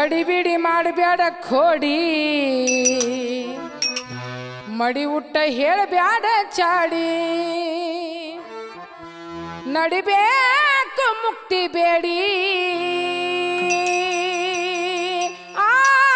ಗಡಿಬಿಡಿ ಮಾಡಬೇಡ ಕೋಡಿ ಮಡಿ ಊಟ ಹೇಳಬ್ಯಾಡ ಚಾಡಿ ನಡಿಬೇಕು ಮುಕ್ತಿ ಬೇಡಿ ಆ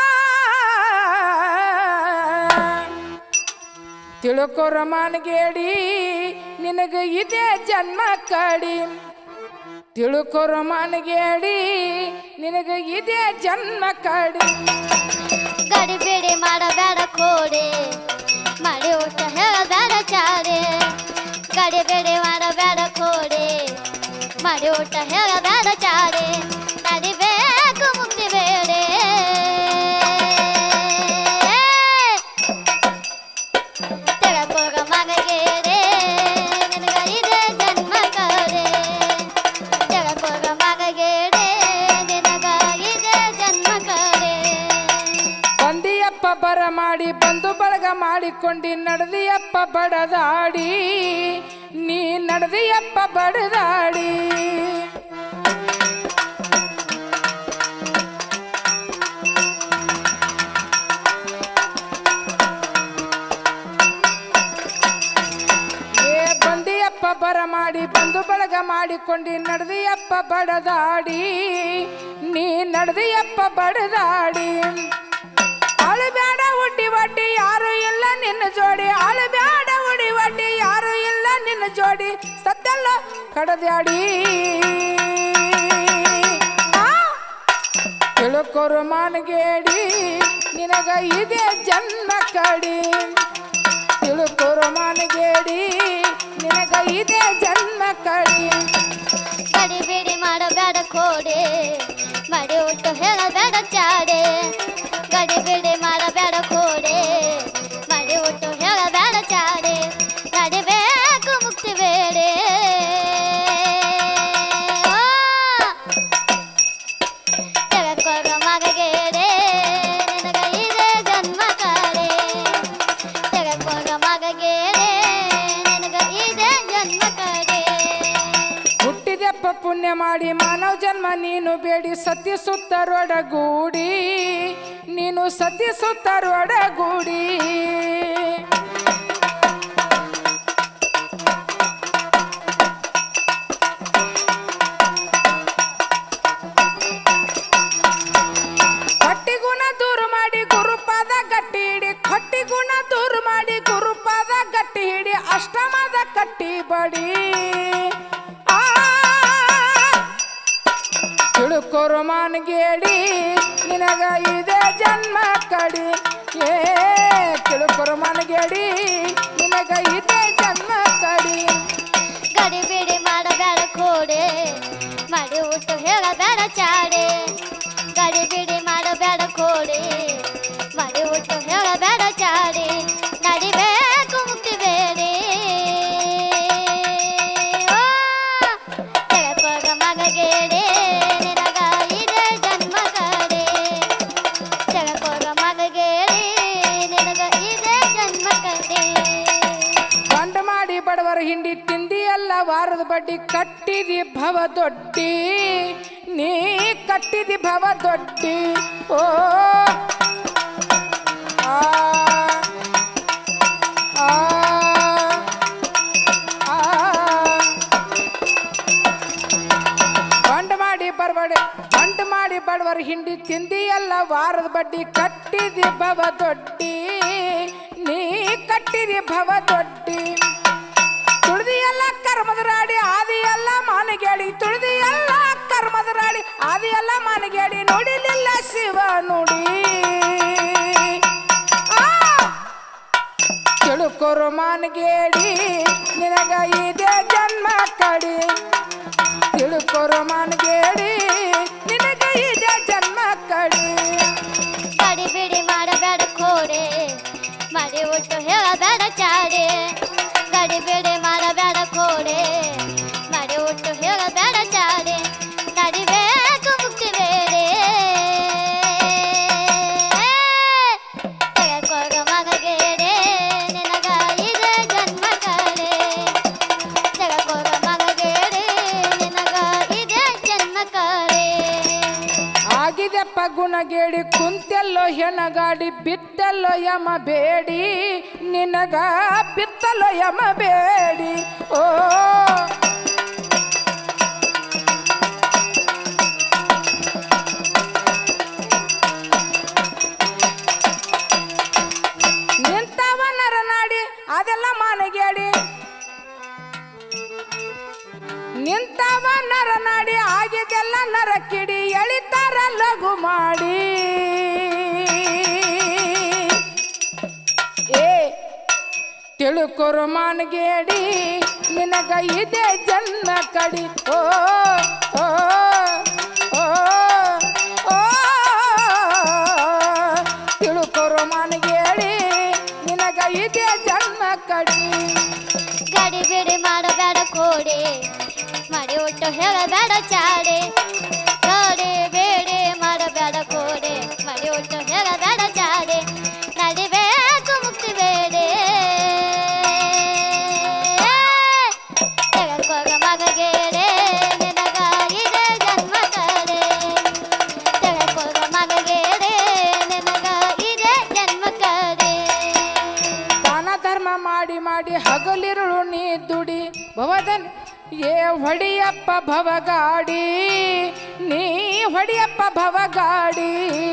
ತಿಳ್ಕೊರ ಮಾನಗೇಡಿ ನಿನಗ ಇದೇ ಜನ್ಮ ಕಡಿ ತಿಳ್ಕೊರ ಮಾನಗೇಡಿ ನಿನಗ ಇದೇ ಜನ್ಮ ಕಡಿ ಗಡಿಬಿಡಿ ಮಾಡಬೇಡ ಕೋಡೆ ಮಾಡಿ ಊಟ ಹೇಳಬೇಡ ಚಾಡೆ ಗಡಿಬಿಡಿ ಮಾಡಬೇಡ ಕೋಡೆ ಮಾಡಿ ಊಟ ಹೇಳಬೇಡ ಚಾಡೆ ನಡಿಬೇಕು ಮುಕ್ತಿ ಬೇಡೆ ತೆಳಕೋಗ ಮಗಗೇಡೆ ನಿನಗ ಇದೆ ಜನ್ಮ ಕಡೆ ತೆಳಕೋಗ ಮಗಗೇಡೆ ನಿನಗ ಇದೆ ಜನ್ಮ ಕಡೆ ಬಂದಿಯಪ್ಪ ಬರ ಮಾಡಿ ಬಂದು ಬಳಗ ಮಾಡಿಕೊಂಡಿ ನಡೆದಿಯಪ್ಪ ಬಡದಾಡಿ ನೀ ನಡೆದಿಯಪ್ಪ ಬಡದಾಡಿ ಏ ಬಂದಿಯಪ್ಪ ಬರ ಮಾಡಿ ಬಂದು ಬಳಗ ಮಾಡಿಕೊಂಡಿ ನಡೆದಿಯಪ್ಪ ಬಡದಾಡಿ ನೀ ನಡೆದಿಯಪ್ಪ ಬಡದಾಡಿ ಅಳಬ್ಯಾಡ ಉಡ್ಡಿ ವಡ್ಡಿ ಯಾರು ಇಲ್ಲ ನಿನ್ನ ಜೋಡಿ ಅಳಬ್ಯಾಡ ಉಡಿ ವಡ್ಡಿ ಯಾರು ಇಲ್ಲ ನಿನ್ನ ಜೋಡಿ ಸದ್ದೆಲ್ಲ ಕಡದ್ಯಾಡಿ ಆ ತಿಳ್ಕೊರು ಮಾನಗೇಡಿ ನಿನಗ ಇದೇ ಜನ್ಮ ಕಡಿ ತಿಳ್ಕೊರು ಮಾನಗೇಡಿ ನಿನಗ ಇದೇ ಜನ್ಮ ಕಡಿ ಗಡಿಬಿಡಿ ಮಾಡಬೇಡ ಕೋಡೆ ಮಾಡಿ ಊಟ ಹೇಳಬೇಡ ಚಾಡೆ ಗಡಿಬಿಡಿ ಮಾಡಬೇಡ ಕೋಡೆ ಮಾಡಿ ಊಟ ಹೇಳಬೇಡ ಚಾಡೆ ನಡಿಬೇಕು ಮುಕ್ತಿ ಬೇಡೆ ತೆಳಕೋಗ ಮಗಗೇಡೆ ನಿನಗ ಇದೆ ಜನ್ಮ ಕಾಡೆ ತೆಳಕೋಗ ಮಗಗೇಡೆ ನಿನಗ ಇದೆ ಜನ್ಮ ಕಾಡೆ ಹುಟ್ಟಿದೆಪ್ಪ ಪುಣ್ಯ ಮಾಡಿ ಮಾನವ ಜನ್ಮ ನೀನು ಬೇಡಿ ಸತ್ಯ ಸುತ್ತರೊಡಗೂಡಿ ನೀನು ಸತ್ಯ ಸುತ್ತರೊಡಗೂಡಿ ಹೊಟ್ಟಿಗುಣ ದೂರ ಮಾಡಿ ಗುರುಪಾದ ಗಟ್ಟಿ ಹಿಡಿ ಹೊಟ್ಟಿಗುಣ ದೂರ ಮಾಡಿ ಗುರುಪಾದ ಗಟ್ಟಿ ಹಿಡಿ ಅಷ್ಟಮದ ಕಟ್ಟಿ ಬಡಿ ಆ ತಿಳ್ಕೊರು ಮಾನಗೇಡಿ ನಿನಗ ಇದೆ ಜನ್ಮ ಕಡಿ ಏ ತಿಳ್ಕೊರು ಮಾನಗೇಡಿ ನಿನಗ ಇದೆ ಜನ್ಮ ಕಡಿ ಗಡಿಬಿಡಿ ಮಾಡಬೇಡ ಕೋಡೆ ಮಾಡಿ ಊಟ ಹೇಳಬೇಡ ಚಾಡೆ ಗಡಿಬಿಡಿ ಮಾಡಬೇಡ ಕೋಡೆ ಮಾಡಿ ಊಟ ಹೇಳಬೇಡ ಚಾಡೆ ನಡಿಬೇಕು ಮುಕ್ತಿ ಬೇರೆ ಓ, ತೆಳಕೋಗ ಮಗಗೇಡೆ ನಿನಗ ಇದೆ ಜನ್ಮ ಕಾಡೆ ತೆಳಕೋಗ ಮಗಗೇಡೆ ನಿನಗ ಇದೆ ಜನ್ಮ ಕಡೆ ಬಂಡ ಮಾಡಿ ಬಡವರ ಹಿಂಡಿ ತಿಂದಿ ಎಲ್ಲ ವಾರದ ಬಡ್ಡಿ ಕಟ್ಟಿದಿ ಭವ ದೊಡ್ಡಿ ನೀ ಕಟ್ಟಿದಿ ಭವ ದೊಡ್ಡಿ ಓ ಆ, ಆ, ಆ. ಬಂಡ ಮಾಡಿ ಬರಬಡೆ ಬಂಡ ಮಾಡಿ ಬಡವರ ಹಿಂಡಿ ತಿಂದಿ ಎಲ್ಲ ವಾರದ ಬಡ್ಡಿ ಕಟ್ಟಿದಿ ಭವ ದೊಡ್ಡಿ ನೀ ಕಟ್ಟಿದಿ ಭವ ದೊಡ್ಡಿ ತುಳಿದಿ ಎಲ್ಲ ಕರ್ಮದ ರಾಡಿ ಆದಿ ಎಲ್ಲ ಮಾನಗೇಡಿ ತುಳಿದಿ ಎಲ್ಲ ಕರ್ಮದ ರಾಡಿ ಆದಿ ಎಲ್ಲ ಮಾನಗೇಡಿ ನೋಡಿಲಿಲ್ಲ ಶಿವ ನುಡಿ ಆ ತಿಳುಕೊರು ಮಾನಗೇಡಿ ನಿನಗ ಇದೇ ಜನ್ಮ ಕಡಿ ತಿಳುಕೊರು ಮಾನಗೇಡಿ ನಿನಗ ಇದೇ ಜನ್ಮ ಕಡಿ ಗಡಿಬಿಡಿ ಮಾಡಬೇಡ ಕೋಡೆ ಮಾಡಿ ಒಟ್ಟು ಹೇಳಬೇಡ ಚಾಡೆ ಗಡಿಬಿಡಿ ಮಾಡಬೇಡ ಕೋಡೆ ಮಾಡಿ ಒಟ್ಟು ಹೇಳಬೇಡ ಚಾಡೆ ನಡಿಬೇಕು ಮುಕ್ತಿ ಬೇರೆ ತೆಳಕೋಗ ಮಗಗೇಡೆ ನಿನಗ ಇದೆ ಜನ್ಮ ಕಾಡೆ ತೆಳಕೋಗ ಮಗಗೇಡೆ ನಿನಗ ಇದೆ ಜನ್ಮ ಕಾಡೆ ಆಗಿದೆಪ್ಪ ಗುಣ ಮಾನಗೇಡಿ ಕುಂತೆಲ್ಲೋ ಹೆಣಗಾಡಿ ಬಿತ್ತಲ್ಲೋ ಯಮ ಬೇಡಿ ನಿನಗ ಬಿತ್ತಲ್ಲೋ ಯಮ ಬೇಡಿ ಓ ನಿಂತವ ನರನಾಡಿ ಅದೆಲ್ಲ ಮಾನಗೇಡಿ ನಿಂತವ ನರನಾಡಿ ಆಗಿದೆಲ್ಲ ನರ ಕಿಡಿ ಎಳಿತಾರ ಲಘು ಮಾಡಿ ಏ ತಿಳುಕೊರು ಮಾನಗೇಡಿ ನಿನಗ ಇದೆ ಜನ್ಮ ಕಡಿ ಓ ಓ ಓ ಓ ತಿಳುಕೊರು ಮಾನಗೇಡಿ ನಿನಗ ಇದೆ ಜನ್ಮ ಕಡಿ ಗಡಿ ಬಿಡಿ ಮಾಡಬೇಡ ಕೋಡಿ ಮಾಡಿ ಒಟ್ಟು ಹೇಳಬೇಡ ಚಾಡಿ ಗಡಿ ಬಿಡಿ ಮಾಡಬೇಡ ಕೋಡಿ ಮಾಡಿ ಒಟ್ಟು ಹೇಳಬೇಡ ಚಾಡಿ ನಡಿಬೇಕು ಮುಕ್ತಿ ಬೇಡಿ ಜಗಕ್ಕೋಗ ಮಗಗೇಡೆ ನಿನಗ ಇದೆ ಜನ್ಮ ಕಡೆ ಜಗಕ್ಕೋಗ ಮಗಗೇಡೆ ನಿನಗ ಇದೆ ಜನ್ಮ ಕಡೆ ದಾನ ಧರ್ಮ ಮಾಡಿ ಮಾಡಿ ಹಗಲಿರುಳು ನೀ ದುಡಿ ಭವದನ್ ಏ ಹೊಡಿಯಪ್ಪ ಭವಗಾಡಿ ನೀ ಹೊಡಿಯಪ್ಪ ಭವಗಾಡಿ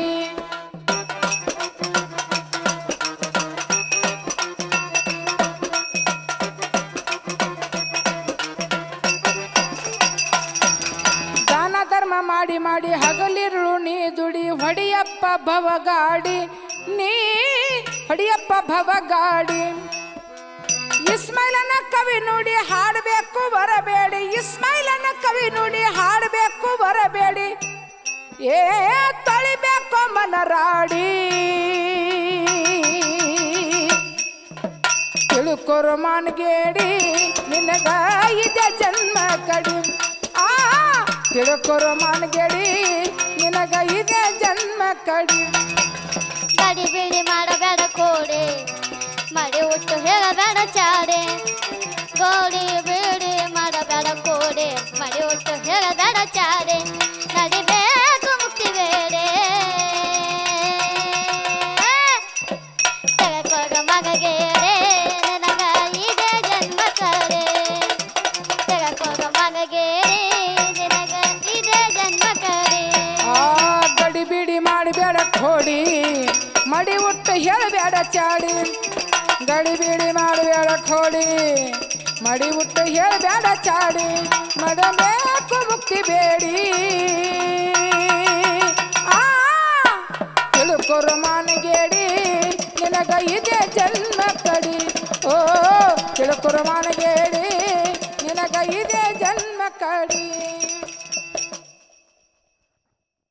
ದಾನ ಧರ್ಮ ಮಾಡಿ ಮಾಡಿ ಹಗಲಿರುಳು ನೀ ದುಡಿ ಹೊಡಿಯಪ್ಪ ಭವಗಾಡಿ ನೀ ಹೊಡಿಯಪ್ಪ ಭವಗಾಡಿ ಇಸ್ಮೈಲನ ಕವಿ ನುಡಿ ಹಾಡಬೇಕು ಬರಬೇಡಿ ಇಸ್ಮೈಲನ ಕವಿ ನುಡಿ ಹಾಡಬೇಕು ಬರಬೇಡಿ ಏ ತೊಳಿಬೇಕು ಮನರಾಡಿ ತಿಳುಕೊರು ಮಾನ್ಗೇಡಿ ನಿನಗ ಇದೆ ಜನ್ಮ ಕಡಿ ಆ ತಿಳುಕೊರು ಮಾನ್ಗೇಡಿ ನಿನಗ ಇದೆ ಜನ್ಮ ಕಡಿ ಗಡಿ ಬಿಡಿ ಮಾಡಬೇಡ ಕೋಡೆ ಮಾಡಿ ಒಟ್ಟು ಹೇಳಬೇಡ ಚಾಡೆ ಕೋಡಿ ಬಿಡಿ ಮಾಡಬೇಡ ಕೋಡೆ ಮಾಡಿ ಒಟ್ಟು ಹೇಳಬೇಡ ಚಾಡೆ ನಡಿಬೇಕು ಮುಕ್ತಿ ಬೇಡೆ ಜಗಕ್ಕೋಗ ಮಗಗೇಡೆ ನನಗ ಇದೆ ಜನ್ಮ ಕಡೆ ಜಗಕ್ಕೋಗ ಮಗಗೇಡೆ ನಿನಗ ಇದೆ ಜನ್ಮ ಕಡೆ ಆ ಗಡಿ ಬಿಡಿ ಮಾಡಬೇಡ ಕೋಡಿ ಮಡಿ ಉಟ್ಟು ಹೇಳಬೇಡ ಚಾಡಿ ಗಡಿ ಬಿಡಿ ಮಾಡಬೇಡ ಕೋಡಿ ಮಡಿ ಉಟ್ಟು ಹೇಳಬೇಡ ಚಾಡಿ ಮಾಡಬೇಕು ಮುಕ್ತಿ ಬೇಡಿ ಆ ತಿಳುಕೊರು ಮಾನಗೇಡಿ ನಿನಗ ಇದೆ ಜನ್ಮ ಕಡಿ ಓ ತಿಳುಕೊರು ಮಾನಗೇಡಿ ನಿನಗ ಇದೆ